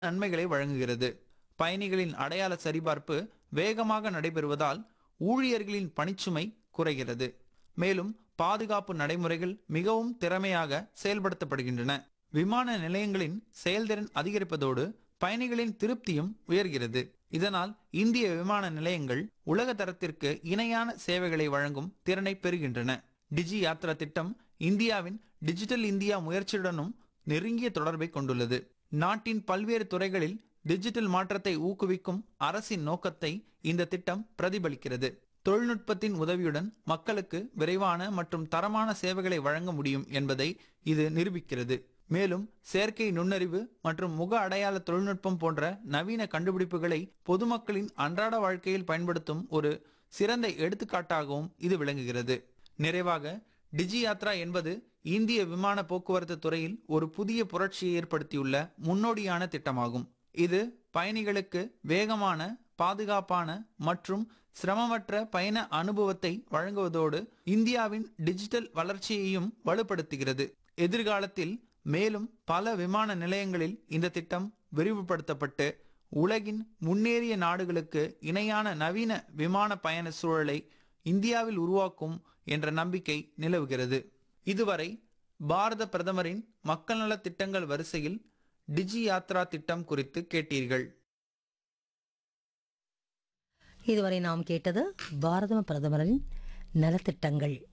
நன்மைகளை வழங்குகிறது பயணிகளின் அடையாள சரிபார்ப்பு வேகமாக நடைபெறுவதால் ஊழியர்களின் பணிச்சுமை குறைகிறது மேலும் பாதுகாப்பு நடைமுறைகள் மிகவும் திறமையாக செயல்படுத்தப்படுகின்றன விமான நிலையங்களின் செயல்திறன் அதிகரிப்பதோடு பயணிகளின் திருப்தியும் உயர்கிறது இதனால் இந்திய விமான நிலையங்கள் உலக தரத்திற்கு இணையான சேவைகளை வழங்கும் திறனை பெறுகின்றன டிஜி யாத்ரா திட்டம் இந்தியாவின் டிஜிட்டல் இந்தியா முயற்சியுடனும் நெருங்கிய தொடர்பை கொண்டுள்ளது நாட்டின் பல்வேறு துறைகளில் டிஜிட்டல் மாற்றத்தை ஊக்குவிக்கும் அரசின் நோக்கத்தை இந்த திட்டம் பிரதிபலிக்கிறது தொழில்நுட்பத்தின் உதவியுடன் மக்களுக்கு விரைவான மற்றும் தரமான சேவைகளை வழங்க முடியும் என்பதை இது நிரூபிக்கிறது மேலும் செயற்கை நுண்ணறிவு மற்றும் முக அடையாள தொழில்நுட்பம் போன்ற நவீன கண்டுபிடிப்புகளை பொதுமக்களின் அன்றாட வாழ்க்கையில் பயன்படுத்தும் ஒரு சிறந்த எடுத்துக்காட்டாகவும் இது விளங்குகிறது நிறைவாக டிஜி யாத்ரா என்பது இந்திய விமான போக்குவரத்து துறையில் ஒரு புதிய புரட்சியை ஏற்படுத்தியுள்ள முன்னோடியான திட்டமாகும் இது பயணிகளுக்கு வேகமான பாதுகாப்பான மற்றும் சிரமமற்ற பயண அனுபவத்தை வழங்குவதோடு இந்தியாவின் டிஜிட்டல் வளர்ச்சியையும் வலுப்படுத்துகிறது எதிர்காலத்தில் மேலும் பல விமான நிலையங்களில் இந்த திட்டம் விரிவுபடுத்தப்பட்டு உலகின் முன்னேறிய நாடுகளுக்கு இணையான நவீன விமான பயண சூழலை இந்தியாவில் உருவாக்கும் என்ற நம்பிக்கை நிலவுகிறது இதுவரை பாரத பிரதமரின் மக்கள் நலத் திட்டங்கள் வரிசையில் டிஜி யாத்ரா திட்டம் குறித்து கேட்டீர்கள் இதுவரை நாம் கேட்டது பாரத பிரதமரின் நலத்திட்டங்கள்